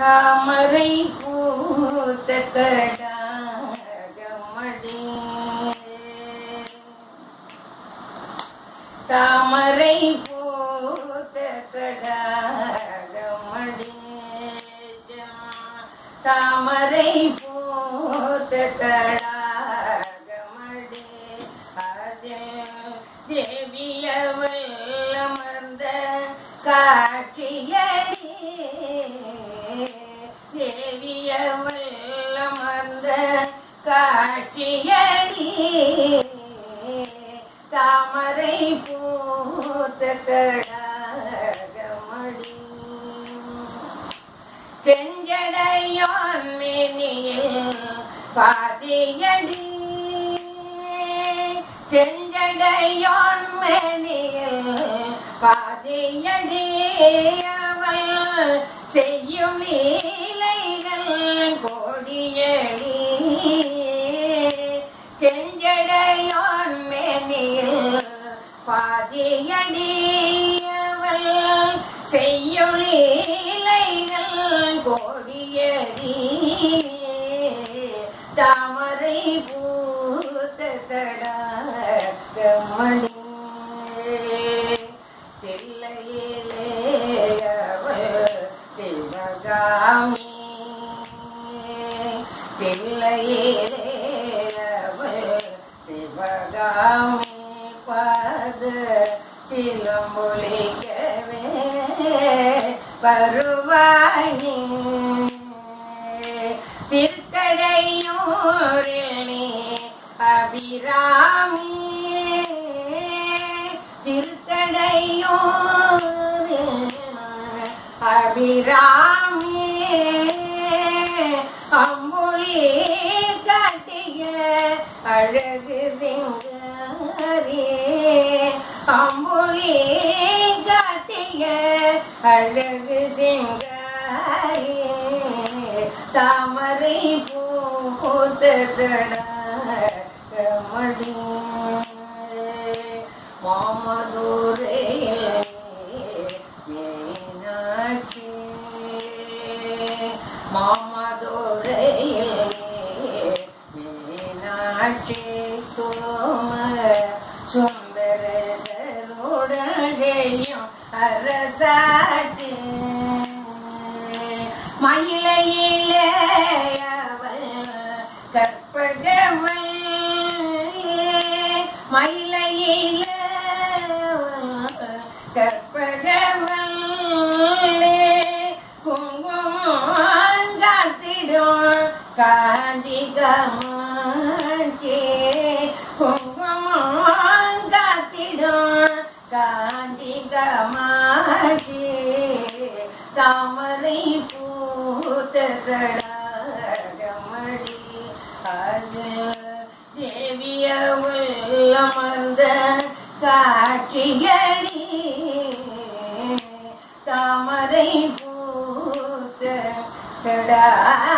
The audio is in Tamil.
தாமரை பூத்த தடாகமடி தாமரை பூத்த தடாகமடி தாமரை பூத்த தடாகமடி அதில் தேவியவள் அமர்ந்த காட்சியடி தேவியவள் அமர்ந்த காட்சியடி தாமரை பூத்த தடாகமடி செஞ்சடையான் மேனியில் பாதையடி செஞ்சடையான் மேனியில் பாதையடி அவள் செய்யும் லீலைகள் கோடியடி செஞ்சடையான் மேனியில் பாதியடி அவள் செய்யும் லீலைகள் கோடியடி தாமரை பூத்த தடாகமணி தில்லையிலே அவள் சிவகாமி தில்லையிலே அவள் சிவகாமி பாத சிலம்பொழிக்கவே வருவாணி திருக்கடையூரில் நீ அபிராமி திருக்கடையூரில் அபிராமி அம்புலி காட்டிய அழகு சிங்காரி அம்புலி காட்டிய அழகு சிங்காரி தாமரை பூத்ததடமடி மாமதுரையில் மீனாட்சி மாமதுரையில் மீனாட்சி சோம சுந்தரசருடன் செய்யும் அரசாட்சி மயிலையிலே அவள் கற்பகவள் மயிலையிலே அவள் கற்பகவள் குங்குமம் காத்திடும் காஞ்சி கமாட்சி குங்குமம் காத்திடும் காஞ்சி கமாட்சி தாமரை பூத்த தடாகமடி அது தேவியவள் அமர்ந்த காட்சியடி தாமரை பூத்த தடாகமடி